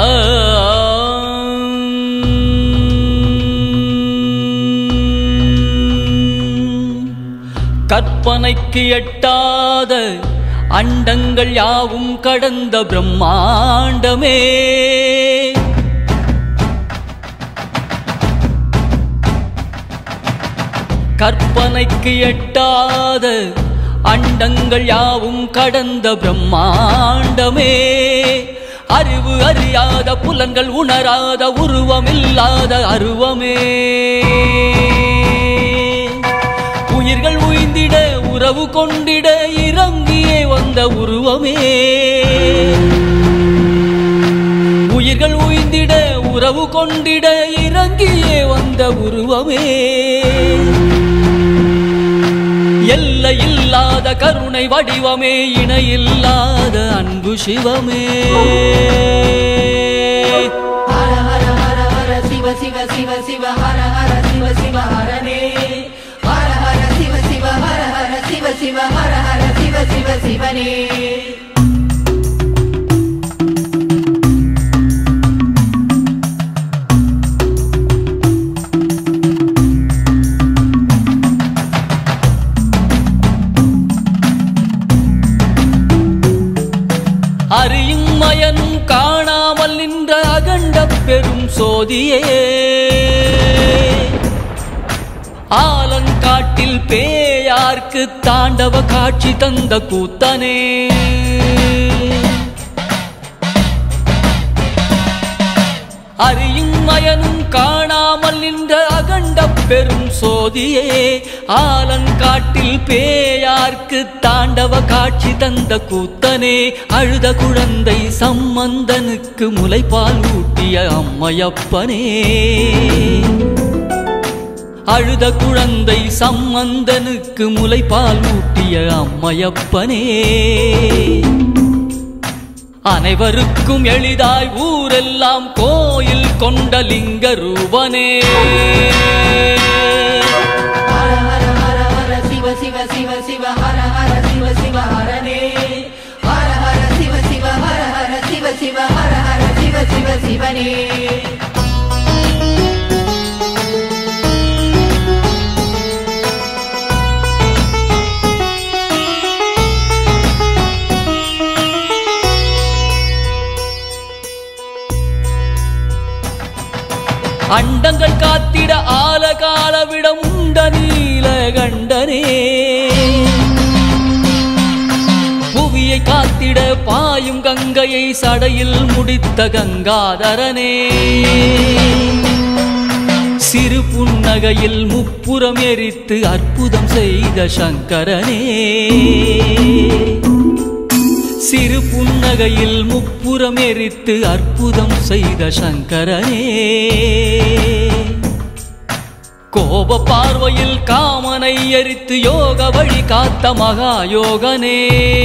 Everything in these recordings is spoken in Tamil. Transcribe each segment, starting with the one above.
கற்பனைக்கு எட்டாத அண்டங்கள் யாவும் கடந்த பிரம்மாண்டமே கற்பனைக்கு எட்டாத அண்டங்கள் யாவும் கடந்த பிரம்மாண்டமே அறிவு அறியாத புலன்கள் உணராத உருவமில்லாத அருவமே உயிர்கள் உய்ந்திட உறவு கொண்டிட இறங்கியே வந்த உருவமே உயிர்கள் உய்ந்திட உறவு கொண்டிட இறங்கியே வந்த உருவமே எல்லை இல்லாத கருணை வடிவமே இணையில்லாத அன்பு சிவமே ஹர ஹர ஹர ஹர சிவ சிவ சிவ சிவ ஹர ஹர சிவ சிவ ஹரனே ஹர ஹர சிவ சிவ ஹர ஹர சிவ சிவ ஹர ஹர சிவ சிவ சிவனே அறியும் மயனும் காணாமல் நின்ற அகண்ட பெரும் சோதியே ஆலங்காட்டில் பேயார்க்கு தாண்டவ காட்சி தந்த கூத்தனே அறியும் மயனும் காணாமல் நின்ற அகண்ட பெரும் சோதியே ஆலங்காட்டில் பேயார்க்கு தாண்டவ காட்சி தந்த கூத்தனே அழுத குழந்தை சம்மந்தனுக்கு முலைப்பால் ஊட்டிய அம்மையப்பனே அழுத குழந்தை சம்மந்தனுக்கு முலைப்பால் ஊட்டிய அம்மையப்பனே அனைவருக்கும் எளிதாய் ஊரெல்லாம் கோயில் கொண்ட லிங்க ரூபனே ஹர ஹர ஹர ஹர சிவ சிவ சிவ சிவ ஹர ஹர சிவ சிவ ஹரனே ஹர ஹர சிவ சிவ ஹர ஹர சிவ சிவ ஹர ஹர சிவ சிவ சிவனே அண்டங்கள் காத்திட ஆலகால விடம் உண்ட நீல கண்டனே புவியை காத்திட பாயும் கங்கையை சடையில் முடித்த கங்காதரனே சிறு புன்னகையில் முப்புறம் எரித்து அற்புதம் செய்த சங்கரனே சிறு புன்னகையில் முப்புறம் எரித்து அற்புதம் செய்த சங்கரனே கோப பார்வையில் காமனை எரித்து யோக வழி காத்த மகா யோகனே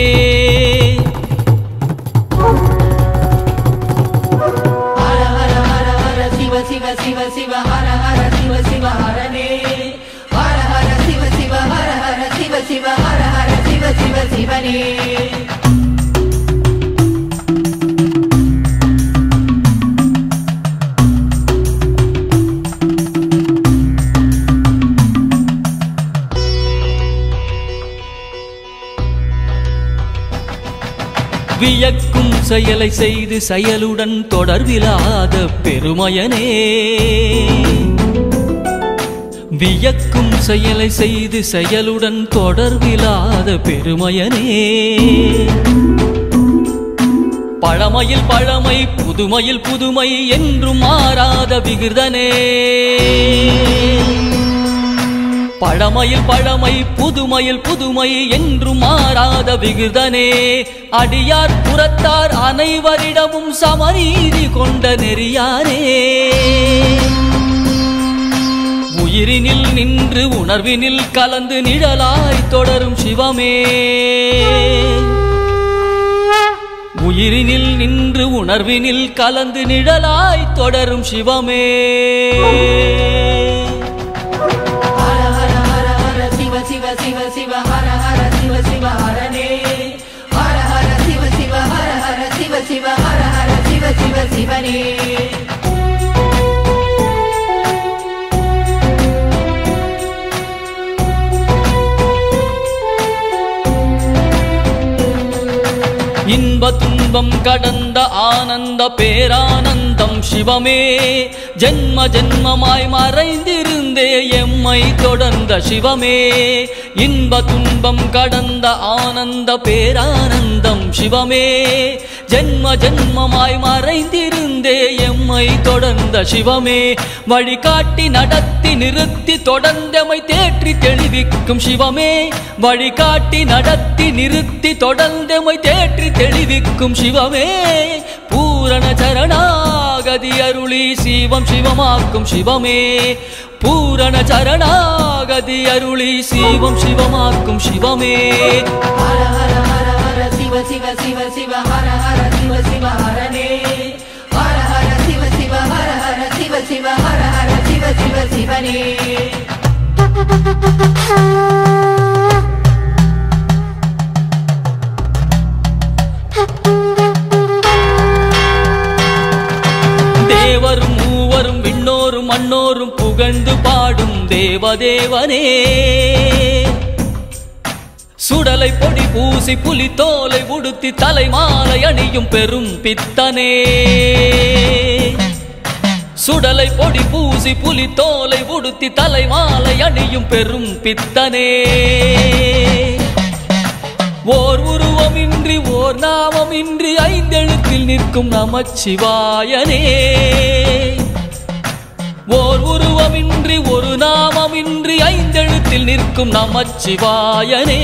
ஹர ஹர ஹர ஹர சிவ சிவ சிவ சிவ ஹர ஹர சிவ சிவ ஹரனே ஹர ஹர சிவ சிவ ஹர ஹர சிவ சிவ ஹர ஹர சிவ சிவ சிவனே வியக்கும் செயலை செய்து செயலுடன் தொடர்பிலாத பெருமையனே வியக்கும் செயலை செய்து செயலுடன் தொடர்பிலாத பெருமையனே பழமையில் பழமை புதுமையில் புதுமை என்றும் மாறாத விகிர்தனே பழமையில் பழமை புதுமையில் புதுமை என்றும் மாறாத விகிர்தனே அடியார் புறத்தார் அனைவரிடமும் சமநீதி கொண்ட நெறியாரே உயிரினில் நின்று உணர்வினில் கலந்து நிழலாய் தொடரும் சிவமே உயிரினில் நின்று உணர்வினில் கலந்து நிழலாய் தொடரும் சிவமே ஹர ஹர ஹர ஹர சிவ சிவ சிவ சிவ ஹர ஹர சிவ சிவ ஹரனே ஹர ஹர சிவ சிவ ஹர ஹர சிவ சிவ ஹர ஹர சிவ சிவ சிவனே சிவனே இன்ப துன்பம் கடந்த ஆனந்த பேரானந்தம் சிவமே ஜென்ம ஜென்மமாய் மறைந்திருந்தே எம்மை தொடர்ந்த சிவமே இன்ப துன்பம் கடந்த ஆனந்த பேரானந்தம் சிவமே ஜென்ம ஜென்மமாய் மறைந்திருந்தே எம்மை தொடர்ந்த சிவமே வழிகாட்டி நடத்தி நிறுத்தி தொடர்ந்தமை தேற்றி தெளிவிக்கும் சிவமே வழிகாட்டி நடத்தி நிறுத்தி தொடர்ந்தமை தேற்றி தெளிவிக்கும் சிவமே பூரண சரணாகதி அருளி சிவம் சிவமாக்கும் சிவமே பூரண சரணாகதி அருளி சிவம் சிவமாக்கும் சிவமே ஹர ஹர ஹர ஹர சிவ சிவ சிவ சிவ ஹர ஹர சிவ சிவ ஹரனே ஹர ஹர சிவ சிவ ஹர ஹர சிவ சிவ ஹர ஹர சிவ சிவ சிவனே தேவரும் மூவரும் விண்ணோரும் மண்ணோரும் புகழ்ந்து பாடும் தேவதேவனே சுடலை பொடி பூசி புலி தோலை உடுத்தி தலைமாலை அணியும் பெரும் பித்தனே சுடலை பொடி பூசி புலி தோலை உடுத்தி தலைமாலை அணியும் பெரும் பித்தனே ஓர் உருவமின்றி ஓர் நாமமின்றி ஐந்தெழுத்தில் நிற்கும் நமச்சிவாயனே ஓர் உருவமின்றி ஒரு நாமமின்றி ஐந்தெழுத்தில் நிற்கும் நமச்சிவாயனே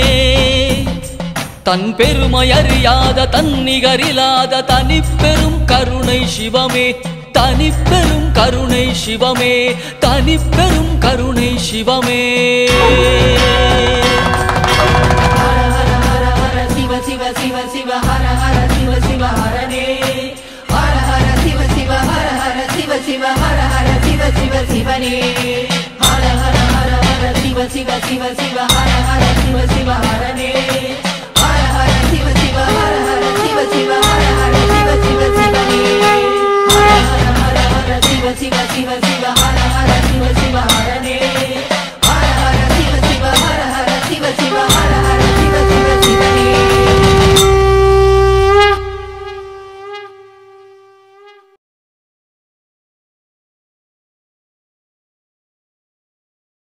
தன் பெருமை அறியாத தன்னிகரில்லாத தனிப்பெரும் கருணை சிவமே தனிப்பெரும் கருணை சிவமே தனிப்பெரும் கருணை சிவமே ஹர ஹர ஹர ஹர சிவ சிவ சிவ சிவ ஹர ஹர சிவ சிவ ஹரனே ஹர ஹர சிவ சிவ ஹர ஹர சிவ சிவ ஹர ஹர சிவ சிவ சிவனே ஹர ஹர ஹர ஹர சிவ சிவ சிவ சிவ ஹர ஹர சிவ சிவ ஹரனே ஹர ஹர சிவ சிவ ஹர ஹர சிவ சிவ ஹர ஹர சிவ சிவ சிவனே ஹர ஹர ஹர ஹர சிவ சிவ சிவ சிவ ஹர ஹர சிவ சிவ ஹரனே ஹர ஹர சிவ சிவ ஹர ஹர சிவ சிவ ஹர